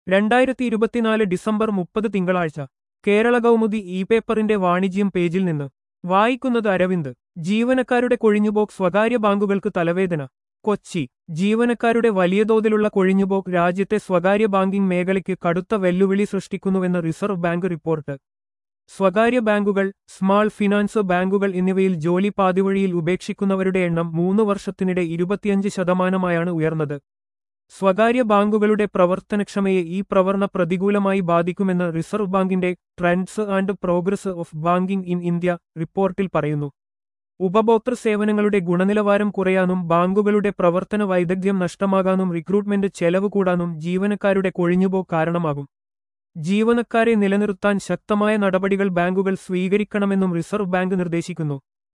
രണ്ടായിരത്തി ഇരുപത്തിനാല് ഡിസംബർ മുപ്പത് തിങ്കളാഴ്ച കേരള കൗമുദി ഇ പേപ്പറിന്റെ വാണിജ്യം പേജിൽ നിന്ന് വായിക്കുന്നത് അരവിന്ദ് ജീവനക്കാരുടെ കൊഴിഞ്ഞുപോക്ക് സ്വകാര്യ ബാങ്കുകൾക്ക് തലവേദന കൊച്ചി ജീവനക്കാരുടെ വലിയ തോതിലുള്ള കൊഴിഞ്ഞുപോക്ക് രാജ്യത്തെ സ്വകാര്യ ബാങ്കിംഗ് മേഖലയ്ക്ക് കടുത്ത വെല്ലുവിളി സൃഷ്ടിക്കുന്നുവെന്ന് റിസർവ് ബാങ്ക് റിപ്പോർട്ട് സ്വകാര്യ ബാങ്കുകൾ സ്മാൾ ഫിനാൻസ് ബാങ്കുകൾ എന്നിവയിൽ ജോലി പാതിവഴിയിൽ ഉപേക്ഷിക്കുന്നവരുടെ എണ്ണം മൂന്ന് വർഷത്തിനിടെ ഇരുപത്തിയഞ്ച് ശതമാനമായാണ് ഉയർന്നത് സ്വകാര്യ ബാങ്കുകളുടെ പ്രവർത്തനക്ഷമയെ ഈ പ്രവണ പ്രതികൂലമായി ബാധിക്കുമെന്ന് റിസർവ് ബാങ്കിന്റെ trends and progress of banking in India റിപ്പോർട്ടിൽ പറയുന്നു ഉപഭോക്തൃ സേവനങ്ങളുടെ ഗുണനിലവാരം കുറയാനും ബാങ്കുകളുടെ പ്രവർത്തന വൈദഗ്ധ്യം നഷ്ടമാകാനും റിക്രൂട്ട്മെന്റ് ചെലവ് കൂടാനും ജീവനക്കാരുടെ കൊഴിഞ്ഞുപോക്ക് കാരണമാകും ജീവനക്കാരെ നിലനിർത്താൻ ശക്തമായ നടപടികൾ ബാങ്കുകൾ സ്വീകരിക്കണമെന്നും റിസർവ് ബാങ്ക് നിർദ്ദേശിക്കുന്നു